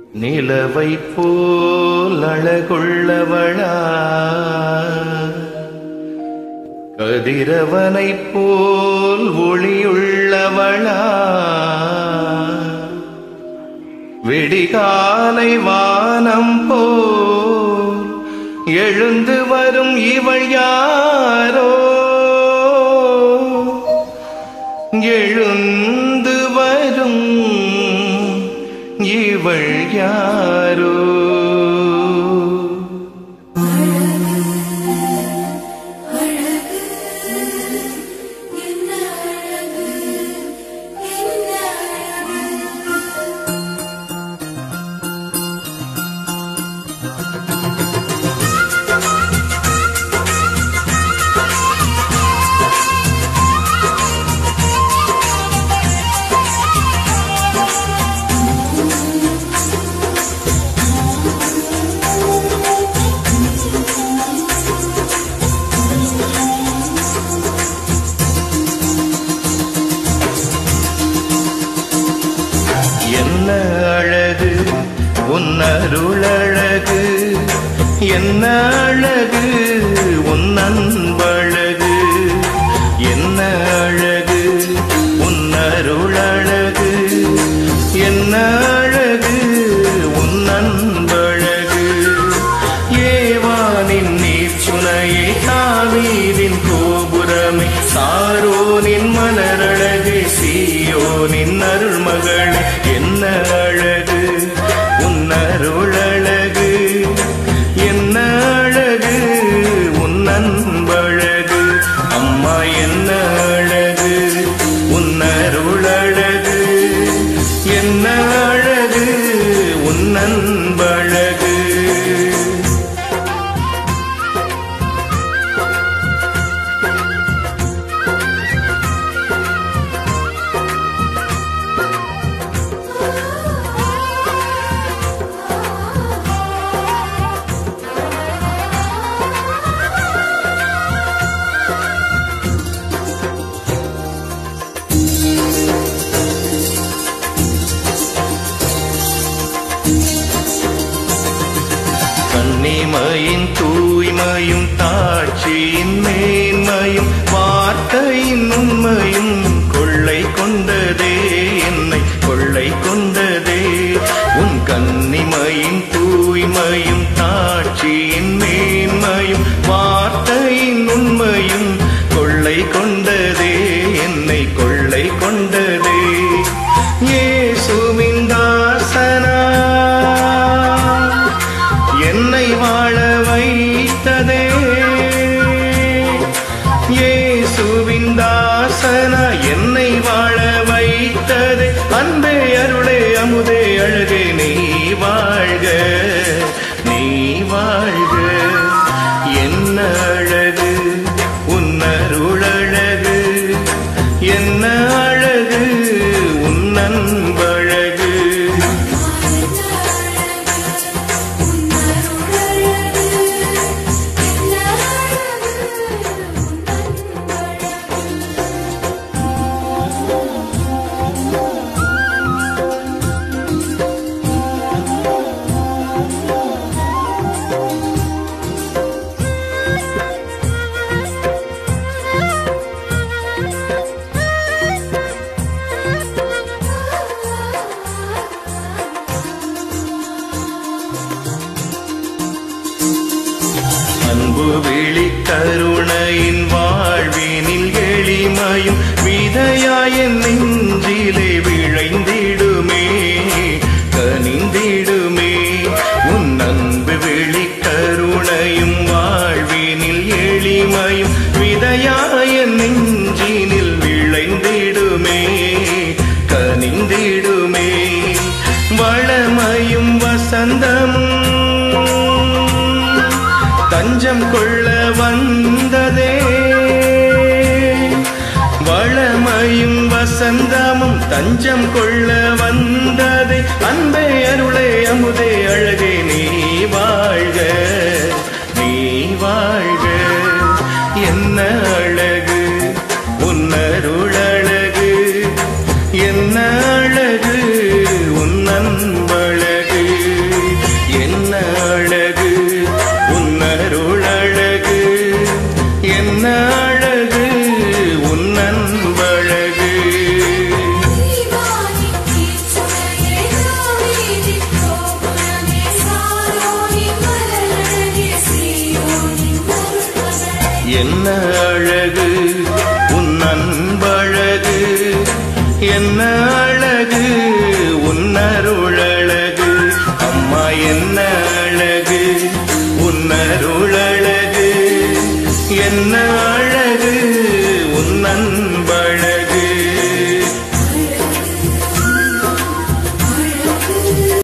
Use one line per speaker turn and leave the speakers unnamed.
நிலவை போல் அழகுள்ளவளா கதிரவனைப் போல் ஒளியுள்ளவளா விடிகாலை வானம் போல் எழுந்து வரும் இவள் யாரோ எழுந்து வரும் இவள் யாரோ
என்ன அழகு என்ன அழகு
என்ன அழகு உன் அருளழகு என்ன அழகு உன் அன்பழகு என்ன அழகு உன் அருளழகு என்ன அழகு உன் அன்பழகு ஏவானின் நீர் சுனையை தாவீதின் கோபுரமே சாரோனின் மலரழகு சீயோனின் அருள்மகளே என்ன அழகு உன் அருளழகு என்ன அழகு உன் அன்பழகு அம்மா என்ன அழகு உன் அருளழகு என்ன அழகு உன் அன்பழகு கன்னிமையின் தூய்மையும் தாட்சியின் மேன்மையும் வார்த்தையின் உண்மையும் கொள்ளை கொண்டதே என்னை கொள்ளை கொண்டதே உன் கன்னிமையின் தூய்மையும் தாட்சியின் மேன்மையும் வார்த்தையின் உண்மையும் கொள்ளை கொண்டதே என்னை கொள்ளை கொண்டதே இயேசுவின் தாசனா என்னை வாழ வைத்ததே இயேசுவின் தாசனா என்னை வாழ வைத்ததே அன்பே அருளே அமுதே அழகே நீ வாழ்க நீ வாழ்க என்ன அழகு உன் அருளழகு என்ன அழகு உன் அன்பழகு அன்பு விழி கருணையின் வாழ்வினில் எளிமையும் விதையாய நெஞ்சிலே விழைந்திடுமே கனிந்திடுமே உன் அன்பு விழி கருணையும் வாழ்வினில் எளிமையும் விதையாய நெஞ்சினில் விளைந்திடுமே கனிந்திடுமே வளமையும் வசந்தமும் தஞ்சம் கொள்ள வந்ததே வளமையும் வசந்தமும் தஞ்சம் கொள்ள வந்ததே அன்பே அருளே அமுதே அழகே நீ வாழ்க நீ வாழ்க என்ன அழகு உன்னருளழகு என்ன அழகு உன் அன்பழகு என்ன அழகு உன் அன்பழகு என்ன அழகு உன் அருளழகு அம்மா என்ன அழகு உன் அருளழகு என்ன அழகு உன் அன்பழகு